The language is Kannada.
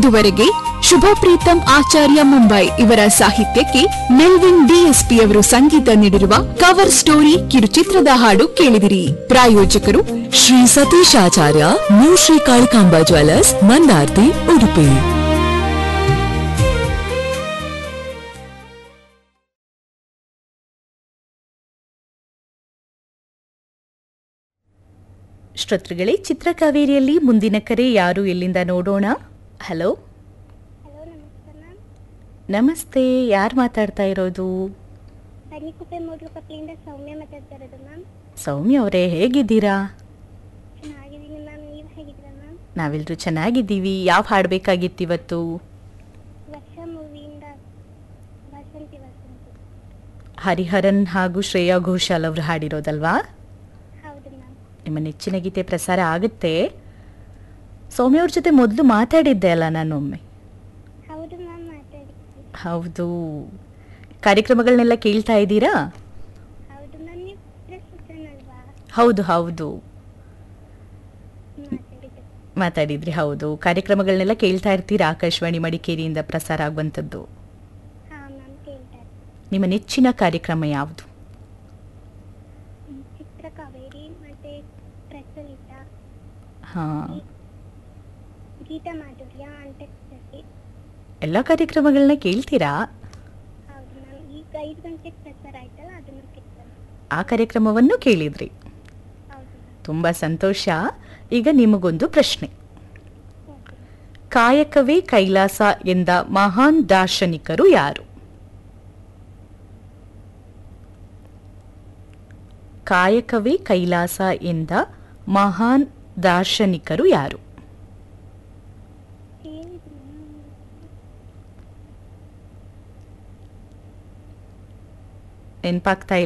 ಇದುವರೆಗೆ ಶುಭ ಪ್ರೀತಂ ಆಚಾರ್ಯ ಮುಂಬೈ ಇವರ ಸಾಹಿತ್ಯಕ್ಕೆ ಮೆಲ್ವಿನ್ ಡಿಎಸ್ಪಿ ಅವರು ಸಂಗೀತ ನೀಡಿರುವ ಕವರ್ ಸ್ಟೋರಿ ಕಿರುಚಿತ್ರದ ಹಾಡು ಕೇಳಿದಿರಿ ಪ್ರಾಯೋಜಕರು ಶ್ರೀ ಸತೀಶ್ ಆಚಾರ್ಯ ನ್ಯೂ ಶ್ರೀ ಕಾಳಿಕಾಂಬಾ ಜ್ಯುವೆಲರ್ಸ್ ಮಂದಾರ್ತಿ ಉಡುಪಿ ಶ್ರೋತೃಗಳೇ ಚಿತ್ರಕಾವೇರಿಯಲ್ಲಿ ಮುಂದಿನ ಕರೆ ಯಾರು ಎಲ್ಲಿಂದ ನೋಡೋಣ ಹಲೋ ಹಲೋ ನಮಸ್ತೆ ಮ್ಯಾಮ್ ನಮಸ್ತೆ ಯಾರು ಮಾತಾಡ್ತಾ ಇರೋದು ಬನ್ನಿಕುಪ್ಪೆ ಮೂಡ್ಲುಕಪ್ಪಲಿಂದ ಸೌಮ್ಯ ಮಾತಾಡ್ತಾ ಇರೋದು ಮ್ಯಾಮ್ ಸೌಮ್ಯ ಅವರೇ ಹೇಗಿದ್ದೀರಾ ಚೆನ್ನಾಗಿದ್ದೀನಿ ಮ್ಯಾಮ್ ನೀವು ಹೇಗಿದ್ದೀರಾ ಮ್ಯಾಮ್ ನಾವೆಲ್ಲರೂ ಚೆನ್ನಾಗಿದ್ದೀವಿ ಯಾವ ಹಾಡಬೇಕಾಗಿತ್ತು ಇವತ್ತು ವರ್ಷ ಮೂವಿಯಿಂದ ವಸಂತಿ ವಸಂತಿ ಹರಿಹರನ್ ಹಾಗೂ ಶ್ರೇಯಾ ಘೋಷಾಲ್ ಅವರು ಹಾಡಿರೋದಲ್ವಾ ಹೌದು ಮ್ಯಾಮ್ ನಿಮ್ಮ ನೆಚ್ಚಿನ ಗೀತೆ ಪ್ರಸಾರ ಆಗುತ್ತೆ ಸೌಮ್ಯ ಅವ್ರ ಜೊತೆ ಮೊದಲು ಮಾತಾಡಿದ್ದೆ ಅಲ್ಲ ನಾನೊಮ್ಮೆ ಹೌದು ಮ್ಯಾಮ್ ಮಾತಾಡಿದ್ದೀನಿ ಹೌದು ಕಾರ್ಯಕ್ರಮಗಳನ್ನೆಲ್ಲ ಕೇಳ್ತಾ ಇದ್ದೀರಾ ಹೌದು ಮ್ಯಾಮ್ ನೀವು ಪ್ರಸ್ತುತನ್ ಅಲ್ವಾ ಹೌದು ಹೌದು ಮಾತಾಡಿದ್ದು ಮಾತಾಡಿದ್ರಿ ಹೌದು ಕಾರ್ಯಕ್ರಮಗಳನ್ನೆಲ್ಲ ಕೇಳ್ತಾ ಇರ್ತೀರಾ ಆಕಾಶವಾಣಿ ಮಡಿಕೇರಿಯಿಂದ ಪ್ರಸಾರ ಆಗುವಂಥದ್ದು ಹಾಂ ಮ್ಯಾಮ್ ಕೇಳ್ತಾ ಇದ್ದೀನಿ ನಿಮ್ಮ ನೆಚ್ಚಿನ ಕಾರ್ಯಕ್ರಮ ಯಾವುದು ಹ್ಮ್, ಚಿತ್ರ ಕಾವೇರಿ ಮತ್ತು ಪ್ರಚಲಿತ ಹಾಂ ಗೀತಾ ಮಾಧುರ್ಯ ಅಂತ್ಯಕ್ಷರಿ ಎಲ್ಲ ಕಾರ್ಯಕ್ರಮಗಳನ್ನ ಕೇಳ್ತೀರಾ ಹೌದು ಮ್ಯಾಮ್ ಈಗ ಐದು ಗಂಟೆಗೆ ಪ್ರಸಾರ ಆಯ್ತಲ್ಲ ಅದನ್ನು ಕೇಳ್ತಾರೆ ಆ ಕಾರ್ಯಕ್ರಮವನ್ನು ಕೇಳಿದ್ರಿ ಹೌದು ಮ್ಯಾಮ್ ತುಂಬ ಸಂತೋಷ ಈಗ ನಿಮಗೊಂದು ಪ್ರಶ್ನೆ ಓಕೆ ಕಾಯಕವೇ ಕೈಲಾಸ ಎಂದ ಮಹಾನ್ ದಾರ್ಶನಿಕರು ಯಾರು ಕಾಯಕವೇ ಕೈಲಾಸ ಎಂದ ಮಹಾನ್ ದಾರ್ಶನಿಕರು ಯಾರು ಹೇಳಿದ್ರು ಮ್ಯಾಮ್ ನೆನಪಾಗ್ತಾ